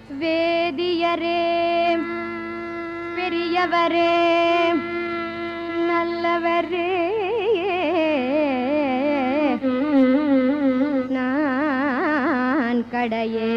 வேதியரே பெரியவரே நல்லவரே நான் கடையே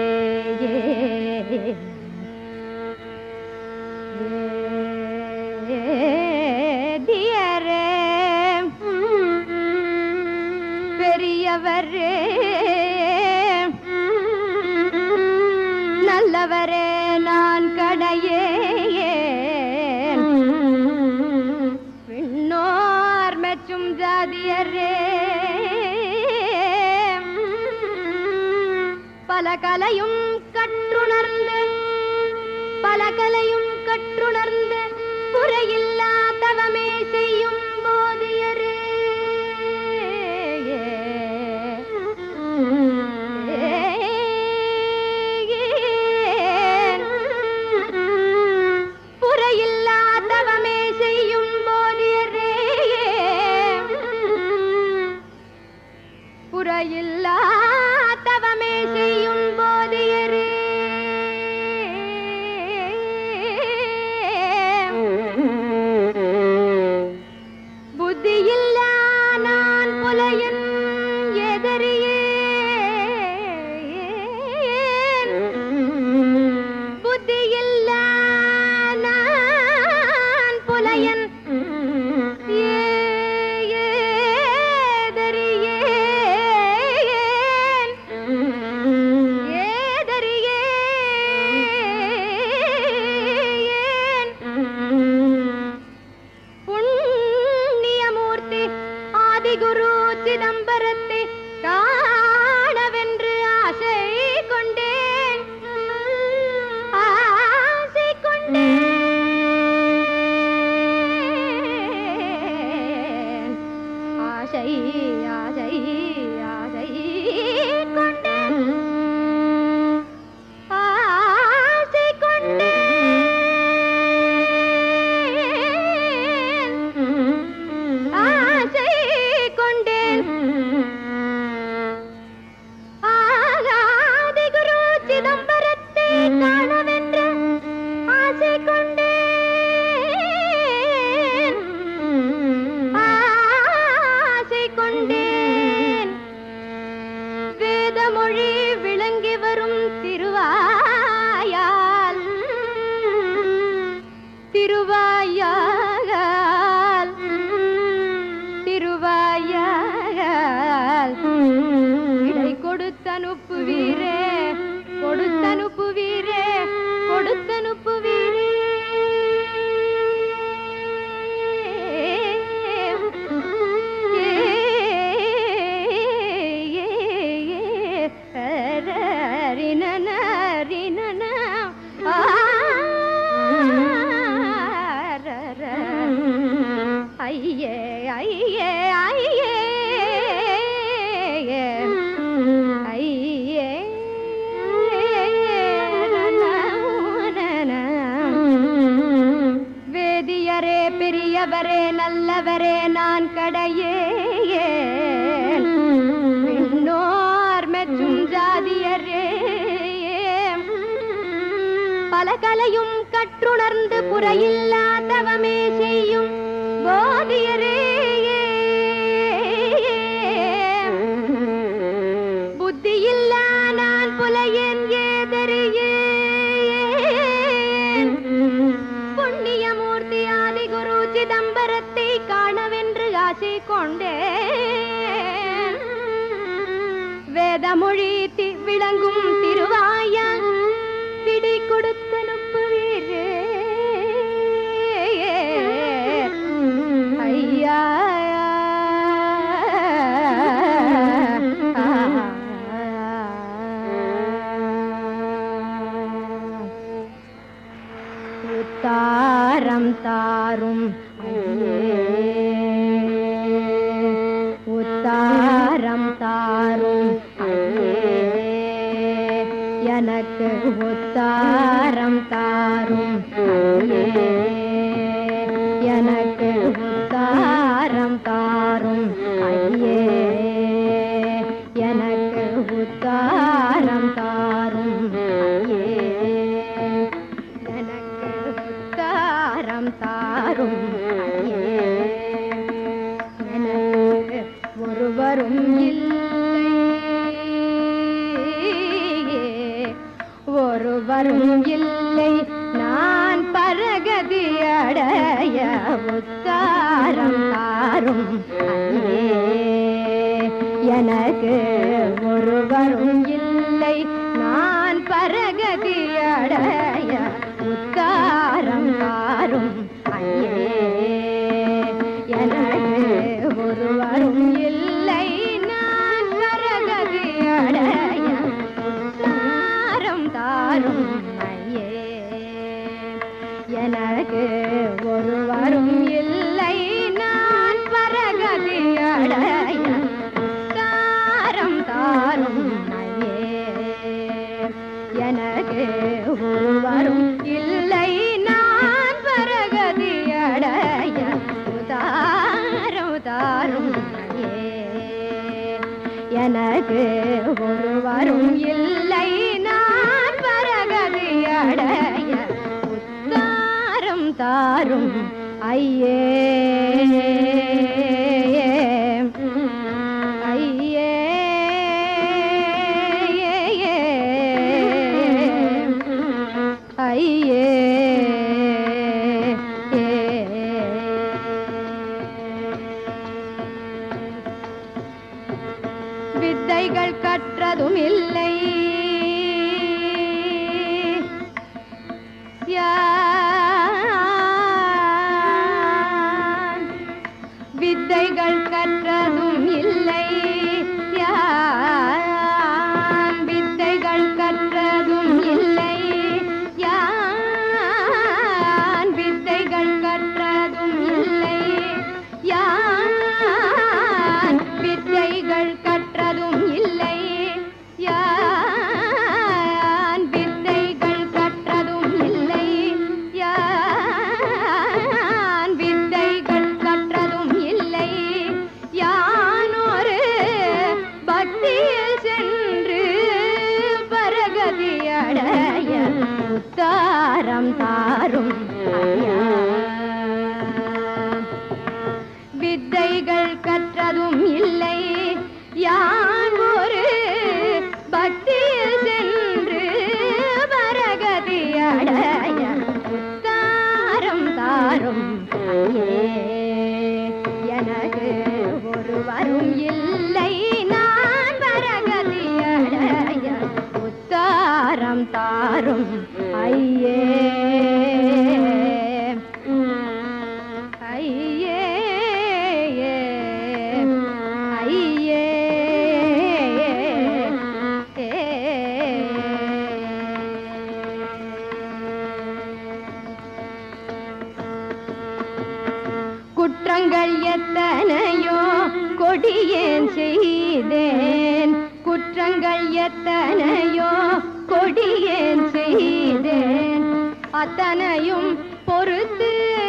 வேதியரே பெரியவரே நல்லவரே நான் கடையே விண்ணோர் மெச்சும் ஜாதியரே பல கலையும் கற்றுணர்ந்து பல கலையும் கற்றுணர்ந்து குறையில்லா தவமே செய்யும் போதியரே புறையில்லா தவமே செய்யும் போதியரே புறையில்லா தவமே செய்யும் போதியரே புத்தியில்லா நான் புலையன் எதிரியே புத்தியில்லா நான் புலையன் புண்ணியமூர்த்தி ஆதிகுரு சிதம்பரத்தை காணவென்று ஆசை கொண்டேன் ஆசை கொண்டேன் ஆசை ஆசை ஆசை கொண்டேன் ஆசை கொண்டேன் ஆசை கொண்டேன் ஆகாதி குரு சிதம்பரத்தை காணவென்று ஆசை கொண்டேன் ஆசை கொண்டேன் வேதமொழி விளங்கி வரும் திருவாயால் திருவாயால் திருவாயால் இடை கொடுத்தனுப்புவீரே கொடுத்தனுப்புவீரே கொடுத்தனுப்புவீரே ஐயே ஐயே ஐயே ஐயே வேதியரே பெரியவரே நல்லவரே நான் கடையே விண்ணோர் மெச்சும் ஜாதியரே பல கலையும் கற்றுணர்ந்து புறையில்லா தவமே செய்யும் போதியரே புத்தியில்லா நான் புலையன் ஏதறியேன் புண்ணியமூர்த்தி ஆதி குரு சிதம்பரத்தை காணவென்று ஆசை கொண்டேன் வேதமொழி தி விளங்கும் திருவாயா பிடி கொடுத்தனுப்புவீரே ஐயா உத்தாரம் தாரும் ஐயே உத்தாரம் தாரும் ஐயே எனக்கு உத்தாரம் தாரும் ஐயே எனக்கு உத்தாரம் தாரும் ஐயே எனக்கு உத்தாரம் தாரும் ஐயே ஒருவரும் இல்லை நான் பரகதி அடைய உத்தாரம் தாரும் அங்கே எனக்கு ஒருவரும் இல்லை நான் பரகதி அடைய உத்தாரம் தாரும் அங்கே எனக்கு ஒருவரும் இல்லை நான் பரகதி அடைய உத்தாரம் தாரும் ஐயே எனக்கு ஒருவரும் இல்லை நான் பரகதி அடைய தாரம் தாரும் ஐயே எனக்கு ஒருவரும் இல்லை நான் பரகதி அடைய தாரம் தாரும் ஐயே எனக்கு ஒருவரும் இல்லை நான் பரகதி அடைய உத்தாரம் தாரும் ஐயே ஐயே ஐயே வித்தைகள் கற்றதும் இல்லை யான் வித்தைகள் கற்றதும் இல்லை யான் வித்தைகள் கற்றதும் இல்லை யான் வித்தைகள் கற்றதும் இல்லை யான் வித்தைகள் கற்றதும் இல்லை யான் வித்தைகள் கற்றதும் இல்லை யான் வித்தைகள் கற்றதும் இல்லை யான் ஒரு பக்தியில் சென்று பரகதி அடைய உத்தாரம் தாரும் ஐயா வித்தைகள் கற்றதும் இல்லை யான் ஒரு பக்தியில் சென்று பரகதி அடைய தாரம் தாரும் ஐயே எனக்கு ஒருவரும் இல்லை நான் பரகதி அடைய உத்தாரம் தாரும் ஐயே ஐயே ஐயே குற்றங்கள் எத்தனையோ கொடியேன் செய்தேன் குற்றங்கள் எத்தனையோ கொடியேன் செய்தேன் அத்தனையும் பொறுத்து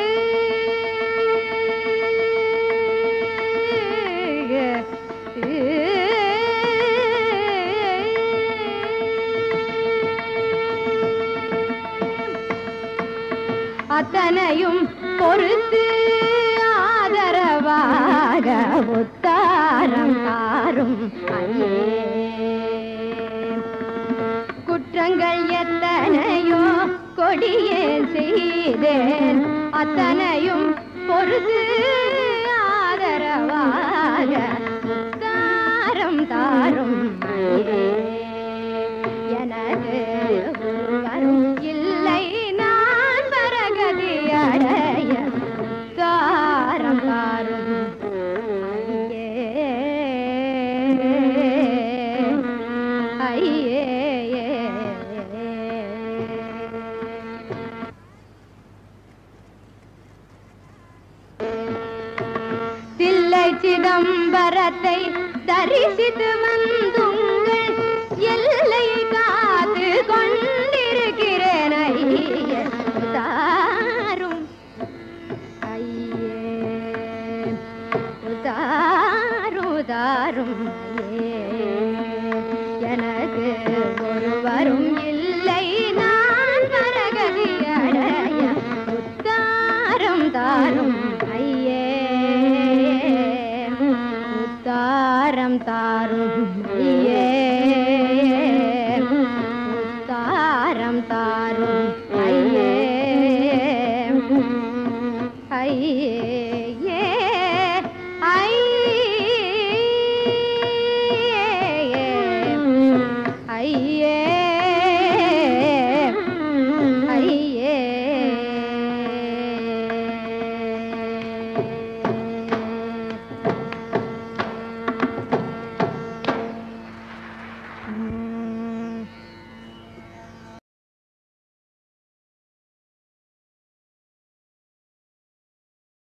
அத்தனையும் பொறுத்து ஆதரவாக உத்தாரம் தாரும் ஐயே குற்றங்கள் எத்தனையோ கொடியே செய்தேன் அத்தனையும் பொறுத்து ஆதரவாக தாரம் தாரும் ஐயே. எனக்கு ஒருவரும் இல்லை நான் பரகதி அடைய தாரம் தாரும் ஐயே ஐயே தில்லை சிதம்பரத்தை தரிசித்து வந்து